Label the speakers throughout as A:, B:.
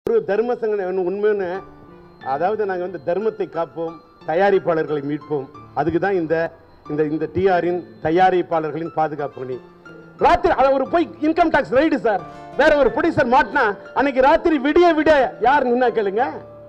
A: ஒரு தர்ம சங்கம் உண்மைன்னு அதாவது நாங்கள் வந்து தர்மத்தை காப்போம் தயாரிப்பாளர்களை மீட்போம் அதுக்கு தான் இந்த இந்த இந்த டிஆரின் தயாரிப்பாளர்களின் பாதுகாப்பு பணி ராத்திரி அதை ஒரு போய் இன்கம் டாக்ஸ் ரைடு சார் வேற ஒரு ப்ரொடியூசர் மாட்டினா அன்னைக்கு ராத்திரி விடிய விட யார் நின்னா கேளுங்க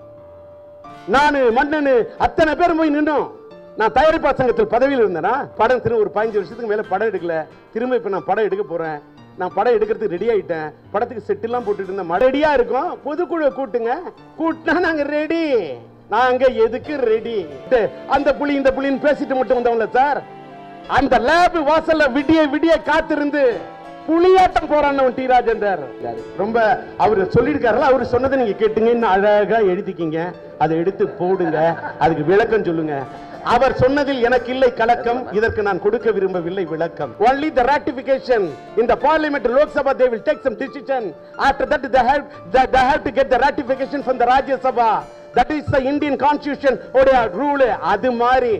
A: நானு மன்னனு அத்தனை பேர் போய் நின்னோம் நான் தயாரிப்பா சங்கத்தில் பதவியில் இருந்தேனா படம் திரும்ப ஒரு பதினஞ்சு வருஷத்துக்கு மேல படம் எடுக்கல திரும்ப இப்ப நான் படம் எடுக்க போறேன் நான் படம் எடுக்கிறதுக்கு ரெடி ஆயிட்டேன் படத்துக்கு செட் எல்லாம் போட்டுட்டு இருந்தேன் ரெடியா இருக்கும் பொதுக்குழு கூட்டுங்க கூட்டினா நாங்க ரெடி நாங்க எதுக்கு ரெடி அந்த புலி இந்த புலின்னு பேசிட்டு மட்டும் வந்தவங்கள சார் அந்த லேப் வாசல்ல விடிய விடிய காத்திருந்து புலியாட்டம் போறான் டி ராஜேந்தர் ரொம்ப அவர் சொல்லியிருக்காருல அவர் சொன்னதை நீங்க கேட்டுங்க இன்னும் அழகா எழுதிக்கிங்க அதை எடுத்து போடுங்க அதுக்கு விளக்கம் சொல்லுங்க அவர் சொன்னதில் எனக்கு இல்லை கலக்கம் இதற்கு நான் கொடுக்க விரும்பவில்லை விளக்கம் only the ratification in the parliament lok sabha they will take some decision after that they have they, they have to get the ratification from the rajya sabha that is the indian constitution உடைய rule அது மாதிரி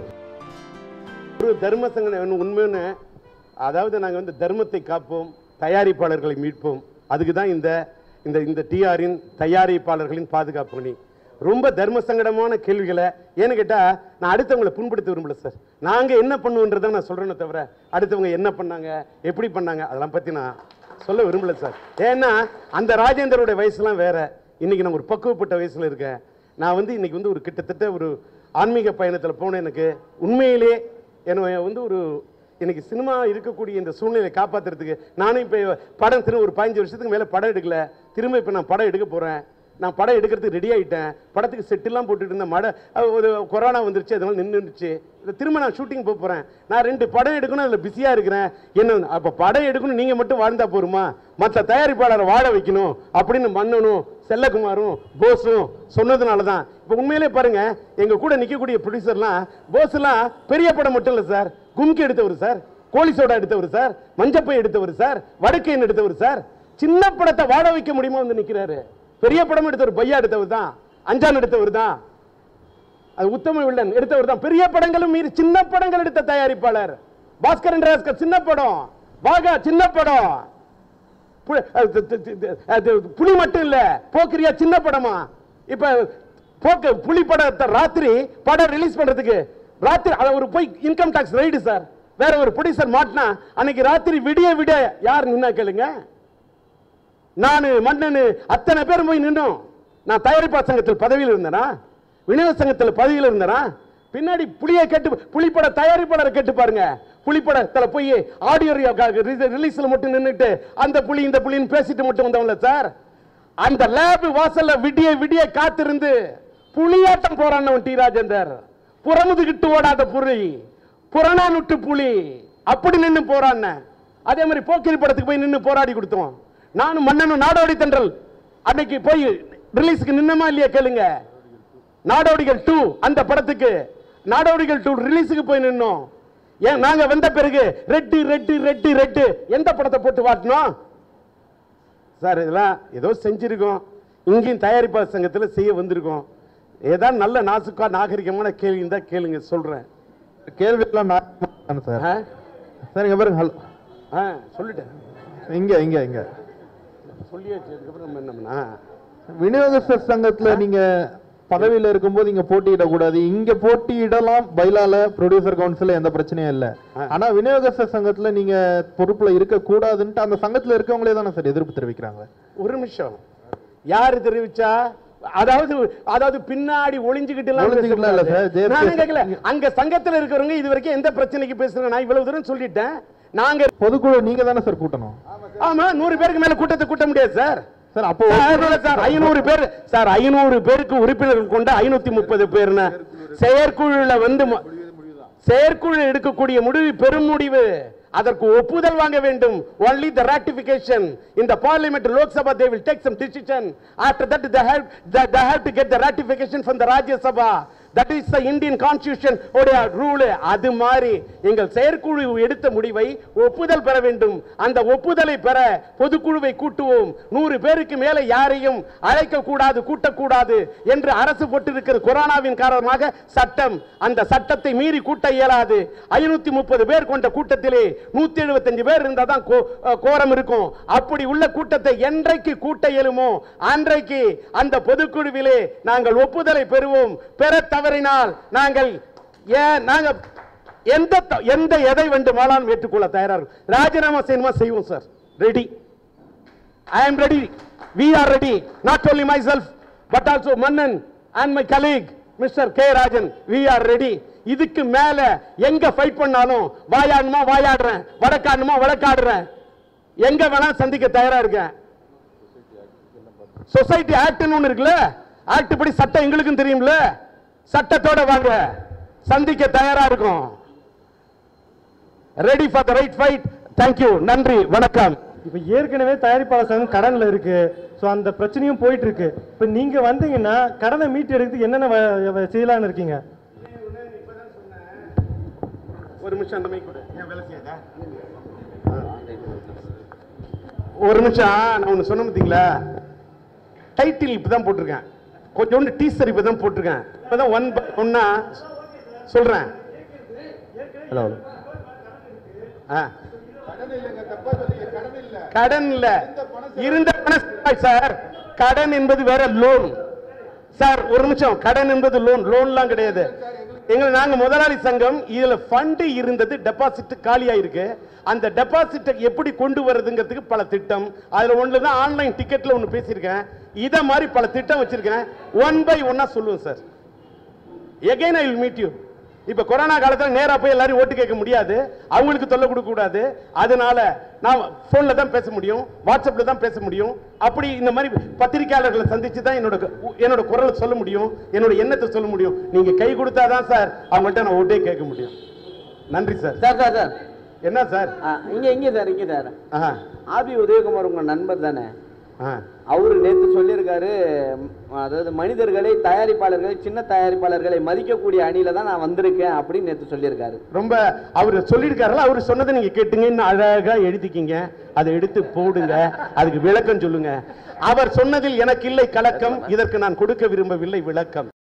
A: ஒரு தர்ம சங்கம் உண்மைன்னு அதாவது நாங்கள் வந்து தர்மத்தை காப்போம் தயாரிப்பாளர்களை மீட்போம் அதுக்கு தான் இந்த இந்த இந்த டிஆரின் தயாரிப்பாளர்களின் பாதுகாப்பு பணி ரொம்ப தர்ம சங்கடமான கேள்விகளை ஏன்னு கேட்டால் நான் அடுத்தவங்களை புண்படுத்த விரும்பல சார் நாங்கள் என்ன பண்ணுவோன்றதை நான் சொல்கிறேனே தவிர அடுத்தவங்க என்ன பண்ணாங்க எப்படி பண்ணாங்க அதெல்லாம் பற்றி நான் சொல்ல விரும்பல சார் ஏன்னா அந்த ராஜேந்தரோட வயசுலாம் வேற இன்னைக்கு நான் ஒரு பக்குவப்பட்ட வயசில் இருக்கேன் நான் வந்து இன்னைக்கு வந்து ஒரு கிட்டத்தட்ட ஒரு ஆன்மீக பயணத்தில் போன எனக்கு உண்மையிலே என்னை வந்து ஒரு இன்னைக்கு சினிமா இருக்கக்கூடிய இந்த சூழ்நிலையை காப்பாத்துறதுக்கு நானும் இப்போ படம் திரும்ப ஒரு பதினஞ்சு வருஷத்துக்கு மேலே படம் எடுக்கல திரும்ப இப்போ நான் படம் எடுக்க போகிறேன் நான் படம் எடுக்கிறதுக்கு ரெடி ஆயிட்டேன் படத்துக்கு செட்டெல்லாம் போட்டுட்டு இருந்தேன் மழை அஹ் ஒரு கொரோனா வந்துருச்சு அதனால நின்றுச்சு திரும்ப நான் ஷூட்டிங் போக போகிறேன் நான் ரெண்டு படம் எடுக்கணும் அதில் பிஸியாக இருக்கிறேன் என்ன அப்போ படம் எடுக்கணும் நீங்கள் மட்டும் வாழ்ந்தா போருமா மற்ற தயாரிப்பாளரை வாழ வைக்கணும் அப்படின்னு மன்னனும் செல்லகுமாரும் போஸும் சொன்னதுனால தான் இப்போ உண்மையிலே பாருங்க எங்க கூட நிற்கக்கூடிய ப்ரொடியூசர்லாம் போஸ்லாம் பெரிய படம் மட்டும் இல்லை சார் கும்கி எடுத்தவர் சார் கோழி சோடா எடுத்தவர் சார் மஞ்சப்பை எடுத்தவர் சார் வடக்கையன் எடுத்தவர் சார் சின்ன படத்தை வாழ வைக்க முடியுமா வந்து நிற்கிறாரு பெரிய படம் எடுத்தவர் பையா எடுத்தவர் தான் அஞ்சான் எடுத்தவர் தான் அது உத்தம வில்லன் எடுத்தவர் தான் பெரிய படங்களும் மீறி சின்ன படங்கள் எடுத்த தயாரிப்பாளர் பாஸ்கரன் ராஸ்கர் சின்ன படம் பாகா சின்ன படம் பு- அது- அது- அது- அது புலி மட்டும் இல்ல போக்கிரியா சின்ன படமா இப்ப போக்க புலி படத்தை ராத்திரி படம் ரிலீஸ் பண்றதுக்கு ராத்திரி அதை ஒரு போய் இன்கம் டாக்ஸ் ரைடு சார் வேற ஒரு ப்ரொடியூசர் மாட்டினா அன்னைக்கு ராத்திரி விடிய விட யார் நின்னா கேளுங்க நானு மன்னனு அத்தனை பேரும் போய் நின்னோம் நான் தயாரிப்பா சங்கத்தில் பதவியில் இருந்தேனா விநியோக சங்கத்தில் பதவியில் இருந்தேனா பின்னாடி புலியை கேட்டு புலிப்பட தயாரிப்பாளரை கேட்டு பாருங்க புலிப்படத்துல போய் ஆடியோ ரிலீஸ்ல மட்டும் நின்னுட்டு அந்த புலி இந்த புலின்னு பேசிட்டு மட்டும் வந்தவங்கள சார் அந்த லேப் வாசல்ல விடிய விடிய காத்திருந்து புலியாட்டம் போறான் டி ராஜேந்தர் புறமுதுகிட்டு ஓடாத புலி புறநானூட்டு புலி அப்படி நின்னு போறான் அதே மாதிரி போக்கிரி படத்துக்கு போய் நின்னு போராடி கொடுத்தோம் நானும் மன்னனும் நாடோடி தென்றல் அன்னைக்கு போய் ரிலீஸ்க்கு நின்னமா இல்லையா கேளுங்க நாடோடிகள் டூ அந்த படத்துக்கு நாடோடிகள் டூ ரிலீஸுக்கு போய் நின்னோம் ஏன் நாங்க வந்த பிறகு ரெட்டு ரெட்டு ரெட்டு ரெட்டு எந்த படத்தை போட்டு வாட்டினோம் சார் இதெல்லாம் ஏதோ செஞ்சிருக்கோம் இங்கேயும் தயாரிப்பாளர் சங்கத்தில் செய்ய வந்திருக்கோம் ஏதாவது நல்ல நாசுக்கா நாகரிகமான கேள்வி தான் கேளுங்க சொல்றேன்
B: கேள்வி எல்லாம் நான் சார்
A: ஆ?
B: சார் இங்க பாருங்க ஹலோ
A: ஆ சொல்லிட்டேன்
B: இங்க இங்க இங்க
A: சொல்லியாச்சு அதுக்கப்புறம் நம்ம என்ன பண்ணா?
B: விநியோகஸ்தர் சங்கத்துல நீங்க பதவியில இருக்கும்போது இங்க போட்டியிடக்கூடாது இங்க போட்டியிடலாம் பைலால ப்ரொடியூசர் கவுன்சில் எந்த பிரச்சனையும் இல்ல
A: ஆ.
B: ஆனா விநியோகஸ்தர் சங்கத்துல நீங்க பொறுப்புல இருக்க கூடாதுன்ட்டு அந்த சங்கத்துல இருக்கவங்களே தானே சார் எதிர்ப்பு தெரிவிக்கிறாங்க
A: ஒரு நிமிஷம் யாரு தெரிவிச்சா அதாவது அதாவது பின்னாடி ஒளிஞ்சுக்கிட்டு எல்லாம்
B: ஒளிஞ்சுக்கிட்டுலாம் இல்ல
A: பேசக்கூடாது.
B: சார். ஜெயபிரகாஷ்
A: நானும் கேட்கல அங்க சங்கத்துல இருக்கிறவங்க இது வரைக்கும் எந்த பிரச்சனைக்கு பேசுறேன் நான் இவ்வளவு தூரம் சொல்லிட்டேன் நாங்க
B: பொதுக்குழு நீங்க தானே சார் கூட்டணும்
A: ஆமா நூறு பேருக்கு மேல கூட்டத்தை கூட்ட முடியாது சார்
B: சார் அப்போ
A: சார், இல்ல சார் ஐநூறு பேர் சார் ஐநூறு பேருக்கு உறுப்பினர்கள் கொண்ட ஐநூத்தி முப்பது பேர்னு செயற்குழுல வந்து ம- செயற்குழு எடுக்கக்கூடிய முடிவு பெரும் முடிவு அதற்கு ஒப்புதல் வாங்க வேண்டும் only the ratification in the parliament lok sabha they will take some decision after that they have they, they have to get the ratification from the rajya sabha that is the Indian constitution உடைய rule அது மாதிரி எங்கள் செயற்குழு எடுத்த முடிவை ஒப்புதல் பெற வேண்டும் அந்த ஒப்புதலை பெற பொதுக்குழுவை கூட்டுவோம் நூறு பேருக்கு மேலே யாரையும் அழைக்க கூடாது கூட்டக்கூடாது என்று அரசு போட்டிருக்கிற கொரோனாவின் காரணமாக சட்டம் அந்த சட்டத்தை மீறி கூட்ட இயலாது ஐநூத்தி முப்பது பேர் கொண்ட கூட்டத்திலே நூத்தி எழுபத்தஞ்சு பேர் இருந்தா தான் கோ- அஹ் கோரம் இருக்கும் அப்படி உள்ள கூட்டத்தை என்றைக்கு கூட்ட இயலுமோ அன்றைக்கு அந்த பொதுக்குழுவிலே நாங்கள் ஒப்புதலை பெறுவோம் பெற தவறினால் நாங்கள் ஏன் நாங்க எந்த த- எந்த எதை வேண்டுமானாலும் ஏற்றுக்கொள்ள தயாரா இருக்கும் ராஜினாமா செய்யணுமா செய்வோம் sir ready I am ready. We are ready. Not only myself, but also Mannan and my colleague, Mr. K. Rajan. We are ready. இதுக்கு மேல எங்க ஃபைட் பண்ணாலும் வாயாடணுமா வாயாடுறேன் வடக்காடணுமா வடக்காடுறேன் எங்க வேணா சந்திக்க தயாரா இருக்கேன் சொசைட்டி ஆக்ட்னு ஒண்ணு இருக்குல்ல ஆக்ட் படி சட்டம் எங்களுக்கும் தெரியும்ல சட்டத்தோட வாங்க சந்திக்க தயாரா இருக்கும் ready for the right fight thank you நன்றி வணக்கம்
C: இப்ப ஏற்கனவே தயாரிப்பாளர் சங்கம் கடன்ல இருக்கு சோ அந்த பிரச்சனையும் போயிட்டு இருக்கு இப்ப நீங்க வந்தீங்கன்னா கடனை மீட்டு எடுக்கிறதுக்கு என்னென்ன வ- வ- செய்யலாம்னு இருக்கீங்க
A: ஒரு நிமிஷம் அந்த மைக் கொடு ஏன் வேலை செய்யாதா ஒரு நிமிஷம் நான் ஒன்று சொன்ன பார்த்தீங்களா டைட்டில் இப்பதான் போட்டிருக்கேன் கொஞ்சோண்டு டீசர் இப்பதான் போட்டிருக்கேன் இப்பதான் ஒன் பை ஒன்னா சொல்றேன் ஹலோ ஆ கடன் இல்ல இருந்த பணம் சார் கடன் என்பது வேற லோன் சார் ஒரு நிமிஷம் கடன் என்பது லோன் லோன்லாம் கிடையாது எங்க நாங்க முதலாளி சங்கம் இதுல ஃபண்ட் இருந்தது டெபாசிட் காலியா இருக்கு அந்த டெபாசிட் எப்படி கொண்டு வர்றதுங்கிறதுக்கு பல திட்டம் அதுல ஒண்ணுல தான் ஆன்லைன் டிக்கெட்ல ஒன்னு பேசியிருக்கேன் இத மாதிரி பல திட்டம் வச்சிருக்கேன் ஒன் பை ஒன்னா சொல்லுவேன் sir again I will meet you இப்ப கொரோனா காலத்துல நேரா போய் எல்லாரும் ஓட்டு கேட்க முடியாது அவங்களுக்கு தொல்லை கொடுக்க கூடாது அதனால நான் போன்ல தான் பேச முடியும் வாட்ஸ்அப்ல தான் பேச முடியும் அப்படி இந்த மாதிரி பத்திரிக்கையாளர்களை சந்திச்சு தான் என்னோட என்னோட குரலை சொல்ல முடியும் என்னோட எண்ணத்தை சொல்ல முடியும் நீங்க கை கொடுத்தாதான் சார் அவங்கள்ட்ட நான் ஓட்டே கேட்க முடியும் நன்றி சார்
D: சார் சார் சார்
A: என்ன சார்
D: ஆ, இங்க இங்க சார் இங்க சார்
A: ஆஹா,
D: ஆபி உதயகுமார் உங்க நண்பர் தானே
A: ஆஹா.
D: அவரு நேத்து சொல்லியிருக்காரு ம், அதாவது மனிதர்களை தயாரிப்பாளர்களை சின்ன தயாரிப்பாளர்களை மதிக்கக்கூடிய அணியில தான் நான் வந்திருக்கேன் அப்படின்னு நேத்து சொல்லியிருக்காரு
A: ரொம்ப அவர் சொல்லியிருக்காருல அவர் சொன்னதை நீங்க கேட்டுங்க இன்னும் அழகா எழுதிக்கிங்க அதை எடுத்து போடுங்க அதுக்கு விளக்கம் சொல்லுங்க அவர் சொன்னதில் எனக்கு இல்லை கலக்கம் இதற்கு நான் கொடுக்க விரும்பவில்லை விளக்கம்